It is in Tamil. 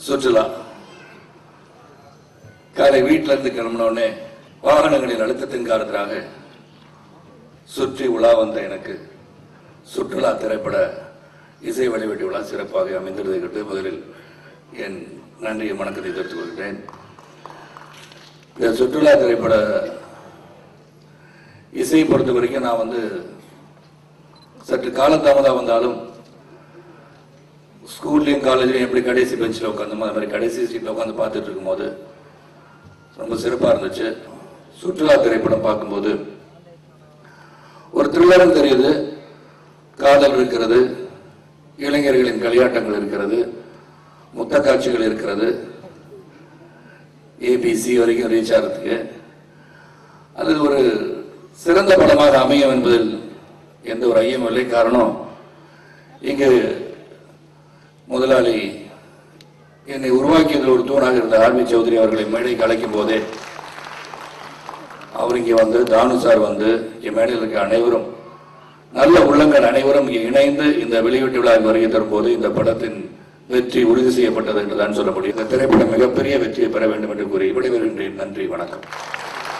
சுற்றுலா காலை வீட்டில இருந்து கிளம்பின உடனே வாகனங்களின் அழுத்தத்தின் காரணத்தினாக சுற்றி உலா வந்த எனக்கு சுற்றுலா திரைப்பட இசை வழிவெட்டி விழா சிறப்பாக அமைந்திருந்ததை கண்டு முதலில் என் நன்றியை வணக்கத்தை தெரிவித்துக் கொள்கிறேன் இந்த சுற்றுலா திரைப்பட இசையை பொறுத்த வரைக்கும் நான் வந்து சற்று காலதாமதம் வந்தாலும் ஸ்கூல்லையும் காலேஜ்லையும் எப்படி கடைசி பெஞ்சில் உட்காந்து அது மாதிரி கடைசி சீட்டில் உட்காந்து பார்த்துட்டு இருக்கும்போது ரொம்ப சிறப்பாக இருந்துச்சு சுற்றுலா திரைப்படம் பார்க்கும்போது ஒரு த்ரில்லரும் தெரியுது காதல் இருக்கிறது இளைஞர்களின் களியாட்டங்கள் இருக்கிறது முத்த காட்சிகள் இருக்கிறது ஏபிசி வரைக்கும் ரீச் ஆகிறதுக்கு அது ஒரு சிறந்த படமாக அமையும் என்பதில் எந்த ஒரு ஐயமும் இல்லை காரணம் இங்கு முதலாளி என்னை உருவாக்கியதில் ஒரு தூணாக இருந்த ஆர்வி சௌத்ரி அவர்களை மேடைக்கு அழைக்கும் போதே அவர் இங்கே வந்து தானு சார் வந்து இங்கே மேடையில் இருக்க அனைவரும் நல்ல உள்ளங்கள் அனைவரும் இங்கே இணைந்து இந்த வெளியீட்டு விழாவில் வருகை தரும்போது இந்த படத்தின் வெற்றி உறுதி செய்யப்பட்டது என்றுதான் சொல்ல முடியும் இந்த திரைப்படம் மிகப்பெரிய வெற்றியை பெற வேண்டும் என்று கூறி விடைபெறுகின்றேன் நன்றி வணக்கம்